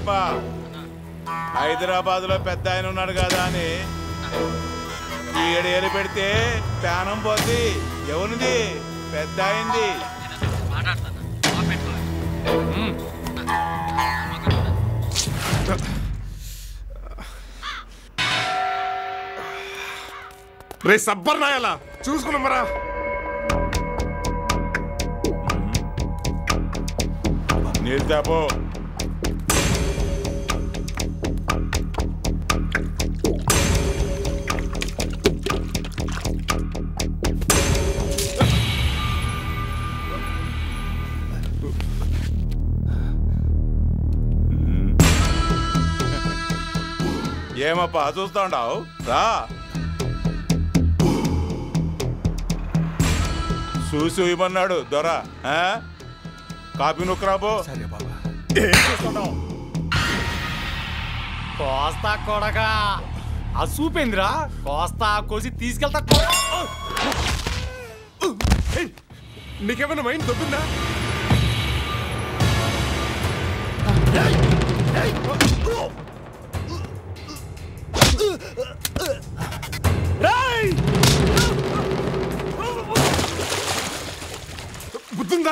తప్ప హైదరాబాద్ లో పెద్ద ఆయన ఉన్నాడు కదా అని ఏడేళ్ళు పెడితే ప్రాణం పోద్ది ఎవరిది పెద్ద అయింది రే సబ్బర్ నాయాలా చూసుకున్నామరా నీళ్ళు తేపో ఏమప్పా చూస్తా ఉండవు రా చూసి ఇవ్వమన్నాడు దొర ఆ? కాపీ నొక్కరాబో ఏం చూస్తున్నావు కోస్తా కొడగా ఆ చూపేందిరా కోస్తా కోసి తీసుకెళ్తా నీకేమైనా మైండ్ దొబ్బిందా బుద్ధుందా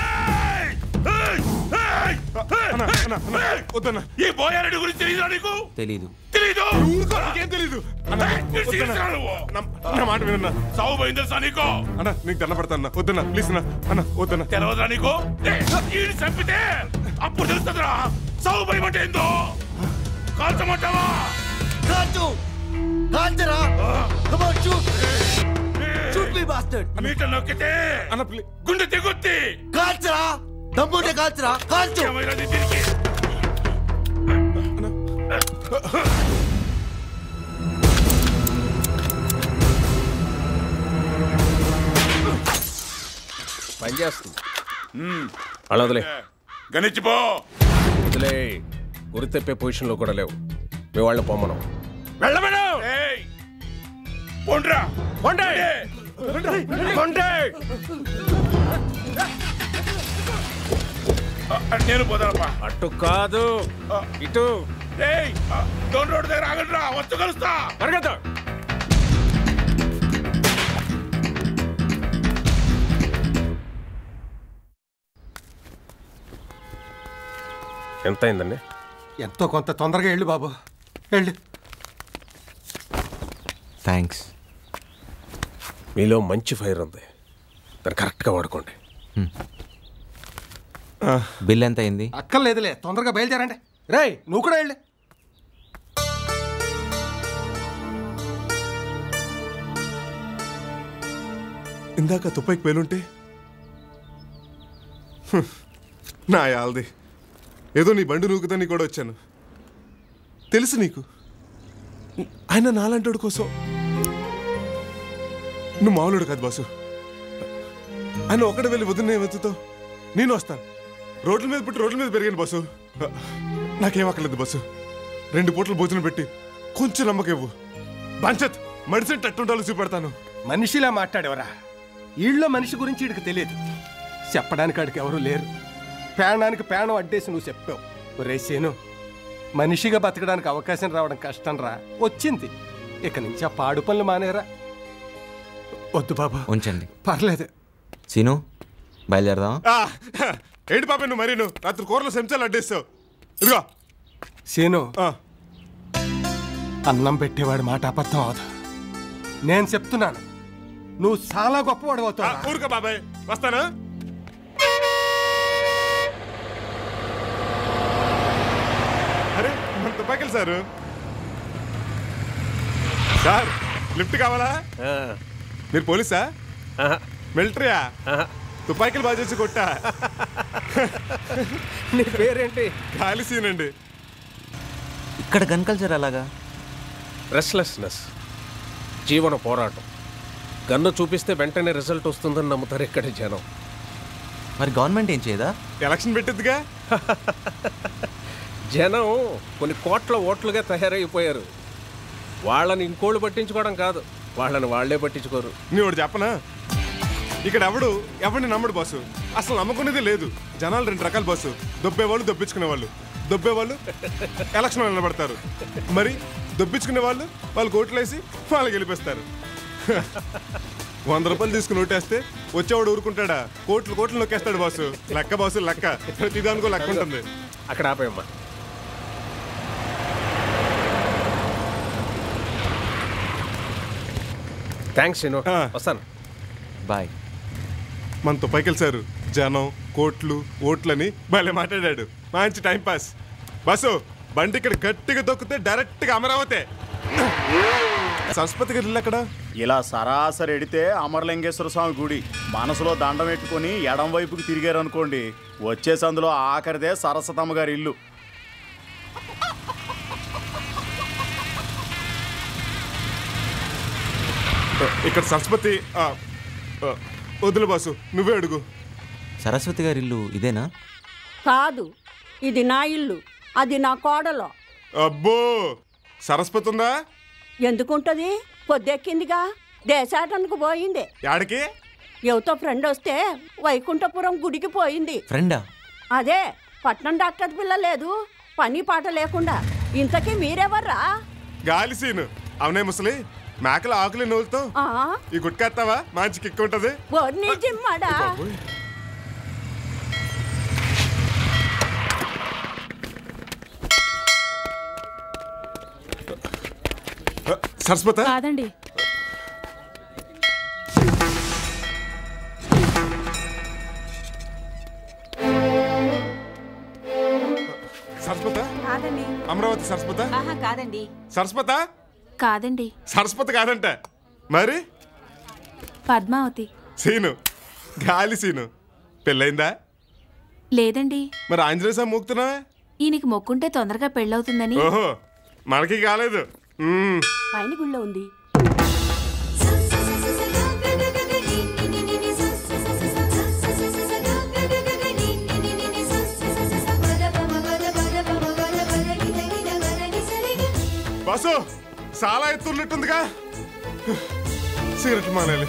అన్న, అన్న, అన్న, వద్దన్న ఈ బోయారెడ్డి గురించి తెలియదా నీకు తెలీదు తెలీదు ఊరుకో, నీకేం తెలీదు అన్న, నీకు వద్దన్న. తెలుసా నువ్వు? నా నా మాట వినన్నా సావు పోయింది తెలుసా నీకు అన్న నీకు దండ పడతా అన్న వద్దన్న ప్లీజ్ అన్న అన్న వద్దన్న తెలవదురా నీకు ఈయన చంపితే అప్పుడు తెలుస్తుందిరా సావు భయమంటే ఏందో కాల్చమంటావా కాల్చు కాల్చరా Come on, shoot. Shoot me, bastard. Meter నొక్కితే అన్న ప్లీజ్ గుండె తెగుద్ది కాల్చరా దమ్ముంటే కాల్చరా కాల్చు ఏమైనా నీ తిరిగి పని చేస్తుంది అలా వదిలే గణించిపో వదిలే గురి తెప్పే పొజిషన్లో కూడా లేవు మీ వాళ్ళని పొమ్మనం వెళ్ళమను పొండ్రా పొండే పొండే నేను పోతానప్పా అటు కాదు ఇటు ఏయ్ డోన్ రోడ్ దగ్గర ఆగండిరా వచ్చి కలుస్తా పరిగెత్త ఎంత అయిందండి ఎంతో కొంత తొందరగా వెళ్ళు బాబు వెళ్ళు థ్యాంక్స్ మీలో మంచి ఫైర్ ఉంది దాన్ని కరెక్ట్గా వాడుకోండి బిల్ ఎంత అయింది అక్కర్లేదులే తొందరగా బయలుదేరండి రేయ్ నువ్వు కూడా వెళ్ళు ఇందాక తుప్పైకి పేలుంటే హ్మ్. నా యాల్ది ఏదో నీ బండి నూకుదని కూడా వచ్చాను తెలుసు నీకు ఆయన నాలంటోడు కోసం నువ్వు మామూలుడు కాదు బాసు ఆయన ఒక్కడే వెళ్ళి వదిన వెతుతో నేను వస్తాను రోడ్ల మీద పుట్టి రోడ్ల మీద పెరిగాను బాసు నాకేం అక్కర్లేదు బాసు రెండు పూటలు భోజనం పెట్టి కొంచెం నమ్మకం ఇవ్వు బంచత్ మడిసెట్ అట్టుండాలో చూపెడతాను మనిషిలా మాట్లాడేవరా ఈళ్ళో మనిషి గురించి వీడికి తెలియదు చెప్పడానికి ఆడికి ఎవరు లేరు ప్రాణానికి ప్రాణం అడ్డేసి నువ్వు చెప్పావు ఒరే సీను మనిషిగా బతకడానికి అవకాశం రావడం కష్టం రా వచ్చింది ఇక నుంచి ఆ పాడు పనులు మానేరా వద్దు బాబా ఉంచండి పర్లేదు సీను బయలుదేరదాం ఆ, ఏంటి పాప నువ్వు మరి నువ్వు రాత్రి కూరలో చెంచాలు అడ్డేస్తావు ఇదిగో సీను ఆ, అన్నం పెట్టేవాడి మాట అబద్ధం అవదు నేను చెప్తున్నాను నువ్వు చాలా గొప్పవాడు ఆ, అవుతావు ఊరుకో బాబాయ్ వస్తానా అరే మన తుపాకీలు సారు సార్ లిఫ్ట్ కావాలా మీరు పోలీసా మిలిటరీయా తుపాకీలు బాగా చేసి కొట్టా నీ పేరేంటి ఖాళీ సీన్ అండి ఇక్కడ గన్ కల్చర్ అలాగా రెస్ట్లెస్నెస్ జీవన పోరాటం గన్ను చూపిస్తే వెంటనే రిజల్ట్ వస్తుందని నమ్ముతారు ఇక్కడి జనం మరి గవర్నమెంట్ ఏం చేయదా ఎలక్షన్ పెట్టిద్దిగా జనం కొన్ని కోట్ల ఓట్లుగా తయారైపోయారు వాళ్ళని ఇంకోళ్ళు పట్టించుకోవడం కాదు వాళ్ళని వాళ్ళే పట్టించుకోరు నీ ఒకటి చెప్పనా ఇక్కడ ఎవడు ఎవరిని నమ్మడు బాసు అసలు నమ్మకునేదే లేదు జనాలు రెండు రకాల బాసు దొబ్బేవాళ్ళు దొప్పించుకునేవాళ్ళు దొబ్బే వాళ్ళు ఎలక్షన్ నిలబడతారు మరి దొబ్బించుకునే వాళ్ళు వాళ్ళు కోట్లేసి వాళ్ళు గెలిపిస్తారు వంద రూపాయలు తీసుకుని ఓటేస్తే వచ్చేవాడు ఊరుకుంటాడా కోట్లు కోట్లు నొక్కేస్తాడు బాసు లెక్క బాసు లెక్క ప్రతిదానికో లెక్క ఉంటుంది అక్కడ ఆపేయమ్మా థ్యాంక్స్ శీను ఆ. వస్తాను బాయ్ మనతో పైకి వెళ్ళారు జనం కోట్లు ఓట్లని భలే మాట్లాడాడు మంచి టైం పాస్ బస్సు బండి ఇక్కడ గట్టిగా దొక్కితే డైరెక్ట్ గా అమరావతి సరస్వతి గారి ఇల్లు అక్కడ ఇలా సరాసరి ఎడితే అమరలింగేశ్వర స్వామి గుడి మనసులో దండం పెట్టుకొని ఎడం వైపుకి తిరిగారు అనుకోండి వచ్చే సందులో ఆఖరిదే సరస్వతమ్మ గారి ఇల్లు ఇక్కడ సరస్వతి ఆ, ఆ, వదిలు బాసు నువ్వే అడుగు సరస్వతి గారి ఇల్లు ఇదేనా కాదు ఇది నా ఇల్లు అది నా కోడలో అబ్బో సరస్వతి ఉందా ఎందుకుంటది పొద్దెక్కిందిగా దేశాటనకు పోయింది యాడికి ఎవతో ఫ్రెండ్ వస్తే వైకుంఠపురం గుడికి పోయింది ఫ్రెండా అదే పట్నం డాక్టర్ పిల్ల లేదు పని పాట లేకుండా ఇంతకీ మీరెవర్రా గాలి సీను అవునే ముసలి మేకల ఆకులి నవ్వులతో ఆ, ఈ గుట్కేస్తావా మంచి కిక్ ఉంటది బోర్ని జిమ్మాడా ఆ, సరస్వత కాదండి సరస్వత కాదండి అమరావతి సరస్వత ఆహా కాదండి సరస్వత కాదండి సరస్వతి కాదంట మరి పద్మావతి సీను గాలి సీను పెళ్ళైందా లేదండి మరి ఆంజనేయ స్వామి మూకుతున్నావా ఈయనకి మొక్కుంటే తొందరగా పెళ్ళవుతుందని ఓహో మనకి కాలేదు మ్మ్. పైన గుళ్ళో ఉంది బాసు చాలా ఎత్తున్నట్టుందిగా సిగరెట్ మానేయాలి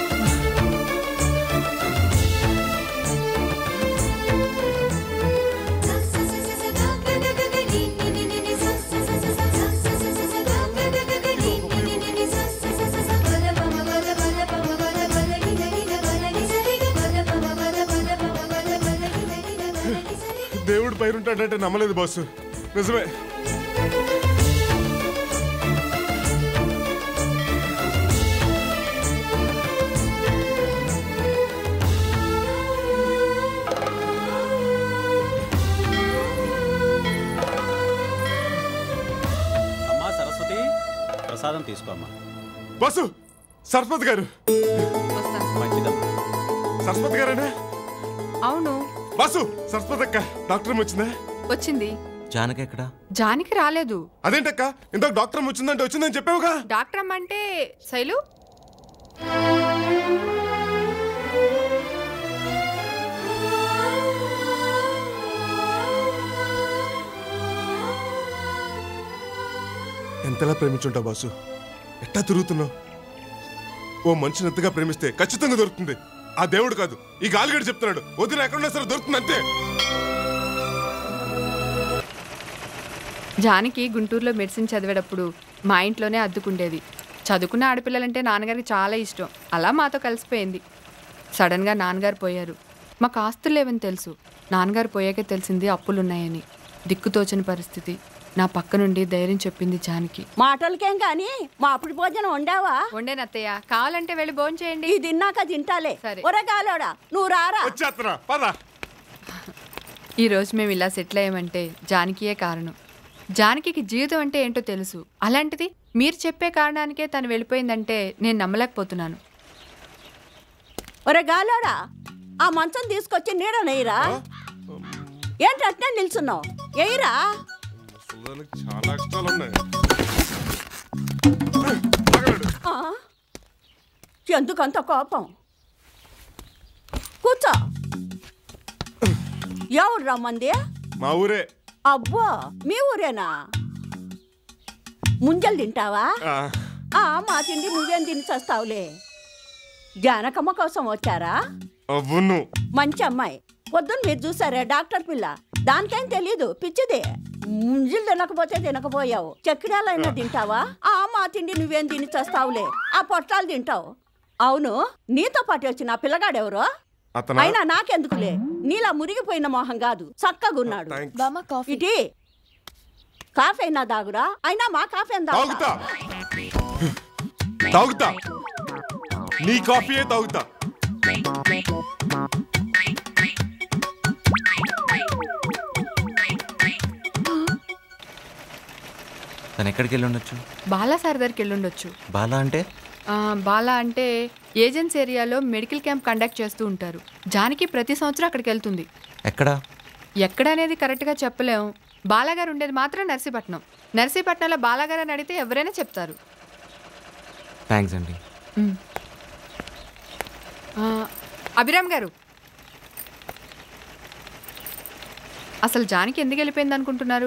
దేవుడు పైన ఉంటాడంటే నమ్మలేదు బాసు నిజమే అమ్మా సరస్వతి ప్రసాదం తీసుకోమ్మా బాసు సరస్వతి గారు మంచిదమ్మా సరస్వతి గారేనా అవును బాసు సరస్వతి అక్క డాక్టర్ వచ్చిందా వచ్చింది జానకి ఎక్కడా జానికి రాలేదు అదేంటక్క ఇందాక డాక్టర్ వచ్చిందంటే వచ్చిందని చెప్పావుగా డాక్టర్ అమ్మంటే శైలు ఎంతలా ప్రేమించుంటావు బాసు ఎట్టా తిరుగుతున్నావు ఓ మనిషిని ఎంతగా ప్రేమిస్తే ఖచ్చితంగా దొరుకుతుంది ఆ దేవుడు కాదు ఈ గాలిగడు చెప్తున్నాడు వదిన ఎక్కడున్నా సరే దొరుకుతుంది అంతే జానికి గుంటూరులో మెడిసిన్ చదివేటప్పుడు మా ఇంట్లోనే అద్దుకుండేది చదువుకున్న ఆడపిల్లలంటే నాన్నగారికి చాలా ఇష్టం అలా మాతో కలిసిపోయింది సడన్గా నాన్నగారు పోయారు మాకు ఆస్తులు లేవని తెలుసు నాన్నగారు పోయాకే తెలిసింది అప్పులున్నాయని దిక్కుతోచని పరిస్థితి నా పక్క నుండి ధైర్యం చెప్పింది జానికి మాటలకేం గాని మా అప్పుడు భోజనం వండావా వండేనత్తయ్య కావాలంటే వెళ్ళి భోజనం చేయండి ఇది తిన్నాక తింటాలే సరే. ఒరగాలోడా నువ్వు రారా వచ్చేస్తున్నా పద ఈ రోజు మేము ఇలా సెటిల్ అయ్యామంటే జానకియే కారణం జానకికి జీవితం అంటే ఏంటో తెలుసు అలాంటిది మీరు చెప్పే కారణానికే తను వెళ్ళిపోయిందంటే నేను నమ్మలేకపోతున్నాను ఒరే గాలోడా ఆ మంచం తీసుకొచ్చి నీడ నెయ్యరా ఏంటి అట్నే నిల్చున్నావు ఎయ్యరా చూడడానికి చాలా కష్టాలు ఉన్నాయి ఆగలేడు. ఆ? ఎందుకంత కోపం కూర్చో ఎవరు రమ్మంది మా ఊరే అబ్బో మీ ఊరేనా ముంజలు తింటావా ఆ, ఆ మా తిండి నువ్వేం తిని చస్తావులే జానకమ్మ కోసం వచ్చారా అవును మంచి అమ్మాయి పొద్దున్న మీరు చూసారే డాక్టర్ పిల్ల దానికేం తెలీదు పిచ్చిది ముంజులు తినకపోతే తినకపోయావు చక్కిడాలైనా తింటావా ఆ మా తిండి నువ్వేం తిని చేస్తావులే ఆ పొట్లాలు తింటావు అవును నీతో పాటు వచ్చిన ఆ పిల్లగాడెవరో అతనా? అయినా నాకెందుకులే నీలా మురిగిపోయిన మొహం కాదు చక్కగున్నాడు ఇటీ కాఫీ అయినా దాగురా అయినా మా కాఫీ అని తాగుతా తాగుతా నీ కాఫీయే తాగుతా తను ఎక్కడికి వెళ్ళి ఉండొచ్చు బాలా సార్ దగ్గరికి వెళ్ళుండొచ్చు బాలా అంటే ఆ, బాలా అంటే ఏజెన్సీ ఏరియాలో మెడికల్ క్యాంప్ కండక్ట్ చేస్తూ ఉంటారు జానికి ప్రతి సంవత్సరం అక్కడికి వెళ్తుంది ఎక్కడా ఎక్కడ అనేది కరెక్ట్గా చెప్పలేం బాలాగారు ఉండేది మాత్రం నర్సీపట్నం నర్సీపట్నంలో బాలాగారు అని అడిగితే ఎవరైనా చెప్తారు థ్యాంక్స్ అండి మ్. ఆ, అభిరామ్ గారు అసలు జానికి ఎందుకు వెళ్ళిపోయింది అనుకుంటున్నారు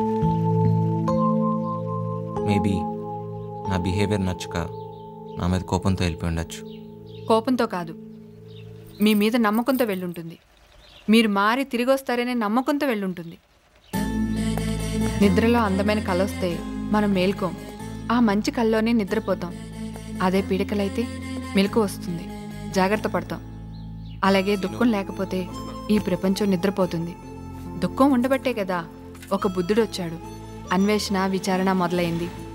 మేబీ నా బిహేవియర్ నచ్చక నా మీద కోపంతో వెళ్ళిపోయి ఉండొచ్చు కోపంతో కాదు మీ మీద నమ్మకంతో వెళ్ళుంటుంది మీరు మారి తిరిగి వస్తారనే నమ్మకంతో వెళ్ళుంటుంది నిద్రలో అందమైన కళ వస్తే మనం మేల్కోం ఆ మంచి కల్లోనే నిద్రపోతాం అదే పీడకలైతే మెలకు వస్తుంది జాగ్రత్త పడతాం అలాగే దుఃఖం లేకపోతే ఈ ప్రపంచం నిద్రపోతుంది దుఃఖం ఉండబట్టే కదా ఒక బుద్ధుడు వచ్చాడు అన్వేషణ విచారణ మొదలైంది